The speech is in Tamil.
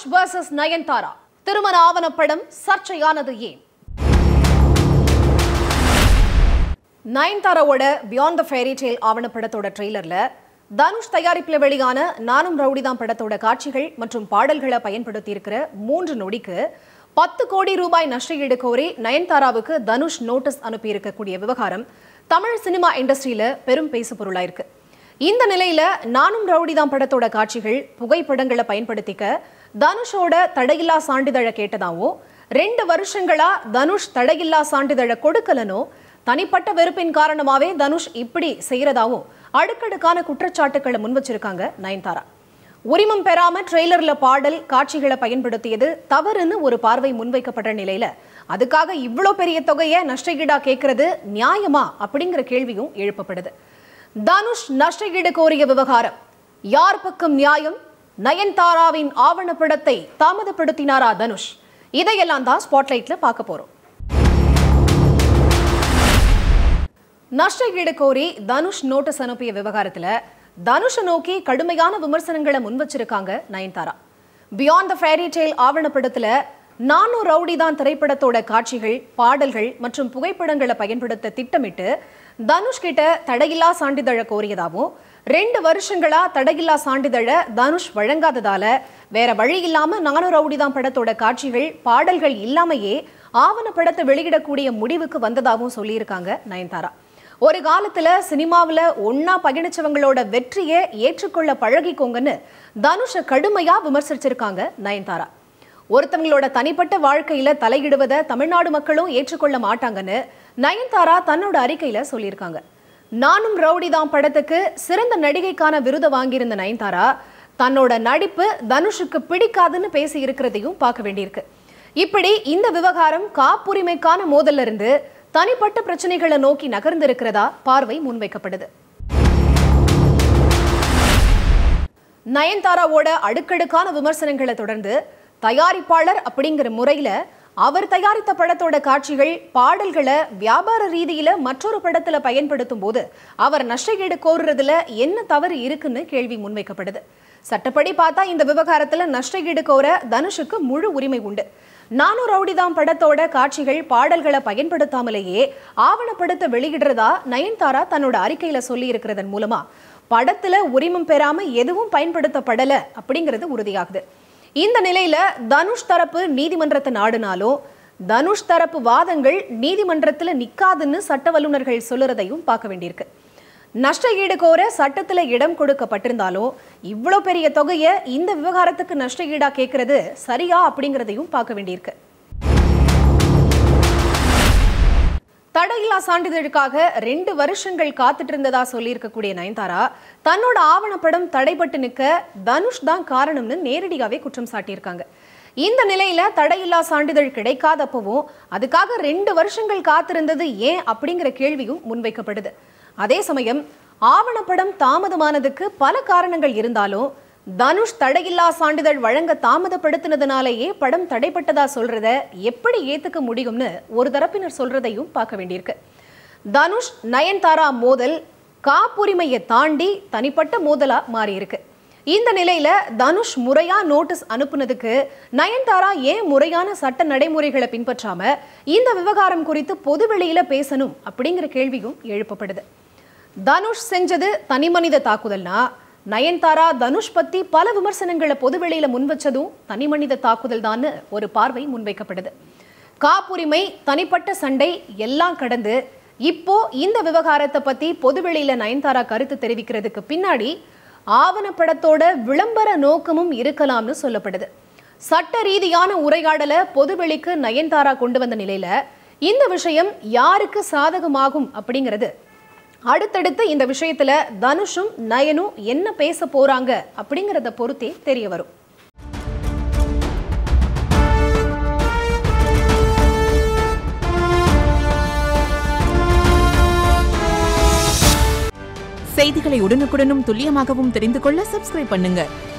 வர்சஸ் நயன்தாரா திருமண ஆவணப்படம் சர்ச்சையானது ஏன் நயன்தாராவோட பியாண்ட் த ஃபேரி டேல் ஆவணப்படத்தோட ட்ரெய்லர்ல தனுஷ் தயாரிப்பில் வெளியான நானும் ரவுடிதான் படத்தோட காட்சிகள் மற்றும் பாடல்களை பயன்படுத்தி இருக்கிற மூன்று நொடிக்கு பத்து கோடி ரூபாய் நஷ்டஈடு கோரி நயன்தாராவுக்கு தனுஷ் நோட்டீஸ் அனுப்பி இருக்கக்கூடிய விவகாரம் தமிழ் சினிமா இண்டஸ்ட்ரியில பெரும் பேசு பொருளாயிருக்கு இந்த நிலையில நானும் ரவுடிதான் படத்தோட காட்சிகள் புகைப்படங்களை பயன்படுத்திக்க தனுஷோட தடையில்லா சான்றிதழை கேட்டதாவும் ரெண்டு வருஷங்களா தனுஷ் தடையில்லா சான்றிதழை கொடுக்கலனோ தனிப்பட்ட வெறுப்பின் காரணமாவே தனுஷ் இப்படி செய்யறதாவும் அடுக்கடுக்கான குற்றச்சாட்டுக்களை முன் வச்சிருக்காங்க நயன்தாரா உரிமம் பெறாம ட்ரெய்லர்ல பாடல் காட்சிகளை பயன்படுத்தியது தவறுன்னு ஒரு பார்வை முன்வைக்கப்பட்ட நிலையில அதுக்காக இவ்வளோ பெரிய தொகையை நஷ்டஈடா கேட்கறது நியாயமா அப்படிங்கிற கேள்வியும் எழுப்பப்படுது தனுஷ் நஷ்டஈடு கோரிய விவகாரம் யார் பக்கம் நியாயம் நயன்தாராவின் ஆவணப்படத்தை தாமதப்படுத்தினாரா தனுஷ் இதையெல்லாம் தான் ஸ்பாட்லைட்ல பார்க்க போறோம் நஷ்டஈடு கோரி தனுஷ் நோட்டீஸ் அனுப்பிய விவகாரத்துல தனுஷை நோக்கி கடுமையான விமர்சனங்களை முன் வச்சிருக்காங்க Nayanthara beyond the fairy tale ஆவணப்படத்துல நானும் ரவுடி தான் திரைப்படத்தோட காட்சிகள் பாடல்கள் மற்றும் புகைப்படங்களை பயன்படுத்த திட்டமிட்டு தனுஷ் கிட்ட தடையில்லா சான்றிதழை கோரியதாகவும் ரெண்டு வருஷங்களா தடையில்லா சான்றிதழை தனுஷ் வழங்காததால வேற வழி இல்லாம நானும் ரவுடி தான் படத்தோட காட்சிகள் பாடல்கள் இல்லாமையே ஆவணப்படத்தை வெளியிடக்கூடிய முடிவுக்கு வந்ததாகவும் சொல்லியிருக்காங்க நயன்தாரா ஒரு காலத்துல சினிமாவுல ஒன்னா பயணிச்சவங்களோட வெற்றியை ஏற்றுக்கொள்ள பழகிக்கோங்கன்னு தனுஷ கடுமையா விமர்சிச்சிருக்காங்க நயன்தாரா ஒருத்தவங்களோட தனிப்பட்ட வாழ்க்கையில தலையிடுவதை தமிழ்நாடு மக்களும் ஏற்றுக்கொள்ள மாட்டாங்கன்னு நயன்தாரா தன்னோட அறிக்கையில சொல்லியிருக்காங்க நானும் ரவுடி தான் படத்துக்கு சிறந்த நடிகைக்கான விருதை வாங்கியிருந்த நயன்தாரா தன்னோட நடிப்பு தனுஷுக்கு பிடிக்காதுன்னு பேசி இருக்கிறதையும் பார்க்க வேண்டியிருக்கு இப்படி இந்த விவகாரம் காப்புரிமைக்கான மோதல்ல இருந்து தனிப்பட்ட பிரச்சனைகளை நோக்கி நகர்ந்திருக்கிறதா பார்வை முன்வைக்கப்படுது நயன்தாராவோட அடுக்கடுக்கான விமர்சனங்களை தொடர்ந்து தயாரிப்பாளர் அப்படிங்கிற முறையில அவர் தயாரித்த படத்தோட காட்சிகள் பாடல்களை வியாபார ரீதியில மற்றொரு படத்துல பயன்படுத்தும் போது அவர் நஷ்டஈடு கோருறதுல என்ன தவறு இருக்குன்னு கேள்வி முன்வைக்கப்படுது சட்டப்படி பார்த்தா இந்த விவகாரத்துல நஷ்டஈடு கோர தனுஷுக்கு முழு உரிமை உண்டு நானும் ரவுடிதாம் படத்தோட காட்சிகள் பாடல்களை பயன்படுத்தாமலேயே ஆவணப்படுத்த வெளியிடுறதா நயன்தாரா தன்னோட அறிக்கையில சொல்லி இருக்கிறதன் மூலமா படத்துல உரிமம் பெறாம எதுவும் பயன்படுத்தப்படல அப்படிங்கிறது உறுதியாகுது இந்த நிலையில தனுஷ் தரப்பு நீதிமன்றத்தை நாடுனாலும் தனுஷ் தரப்பு வாதங்கள் நீதிமன்றத்துல நிக்காதுன்னு சட்ட வல்லுநர்கள் சொல்லுறதையும் பார்க்க வேண்டியிருக்கு நஷ்ட ஈடு கோர சட்டத்துல இடம் கொடுக்கப்பட்டிருந்தாலும் இவ்வளோ பெரிய தொகையை இந்த விவகாரத்துக்கு நஷ்ட ஈடா கேட்கறது சரியா அப்படிங்கிறதையும் பார்க்க வேண்டியிருக்கு தடையில்லா சான்றிதழுக்காக ரெண்டு வருஷங்கள் காத்துட்டு இருந்ததா சொல்லியிருக்கக்கூடிய நயன்தாரா தன்னோட ஆவணப்படம் தடைபட்டு நிற்க தனுஷ் தான் காரணம்னு நேரடியாவே குற்றம் சாட்டியிருக்காங்க இந்த நிலையில தடையில்லா சான்றிதழ் கிடைக்காதப்பவும் அதுக்காக ரெண்டு வருஷங்கள் காத்திருந்தது ஏன் அப்படிங்கிற கேள்வியும் முன்வைக்கப்படுது அதே சமயம் ஆவணப்படம் தாமதமானதுக்கு பல காரணங்கள் இருந்தாலும் தனுஷ் தடையில்லா சான்றிதழ் வழங்க தாமதப்படுத்தினதுனாலேயே படம் தடைப்பட்டதா சொல்றத எப்படி ஏத்துக்க முடியும்னு ஒரு தரப்பினர் சொல்றதையும் பார்க்க வேண்டியிருக்கு தனுஷ் நயன்தாரா மோதல் காப்புரிமையை தாண்டி தனிப்பட்ட மோதலா மாறி இருக்கு இந்த நிலையில தனுஷ் முறையா நோட்டீஸ் அனுப்புனதுக்கு நயன்தாரா ஏன் முறையான சட்ட நடைமுறைகளை பின்பற்றாம இந்த விவகாரம் குறித்து பொதுவெளியில பேசணும் அப்படிங்கிற கேள்வியும் எழுப்பப்படுது தனுஷ் செஞ்சது தனிமனித தாக்குதல்னா நயன்தாரா தனுஷ் பத்தி பல விமர்சனங்களை பொதுவெளியில முன்வச்சதும் தனிமனித தாக்குதல் தான் ஒரு பார்வை முன்வைக்கப்படுது காப்புரிமை தனிப்பட்ட சண்டை எல்லாம் கடந்து இப்போ இந்த விவகாரத்தை பத்தி பொதுவெளியில நயன்தாரா கருத்து தெரிவிக்கிறதுக்கு பின்னாடி ஆவணப்படத்தோட விளம்பர நோக்கமும் இருக்கலாம்னு சொல்லப்படுது சட்ட ரீதியான உரையாடலை பொதுவெளிக்கு நயன்தாரா கொண்டு வந்த நிலையில இந்த விஷயம் யாருக்கு சாதகமாகும் அப்படிங்கிறது அடுத்தடுத்து இந்த விஷயத்துல தனுஷும் நயனும் என்ன பேச போறாங்க அப்படிங்கறத பொறுத்தே தெரிய வரும் செய்திகளை உடனுக்குடனும் துல்லியமாகவும் தெரிந்து கொள்ள சப்ஸ்கிரைப் பண்ணுங்க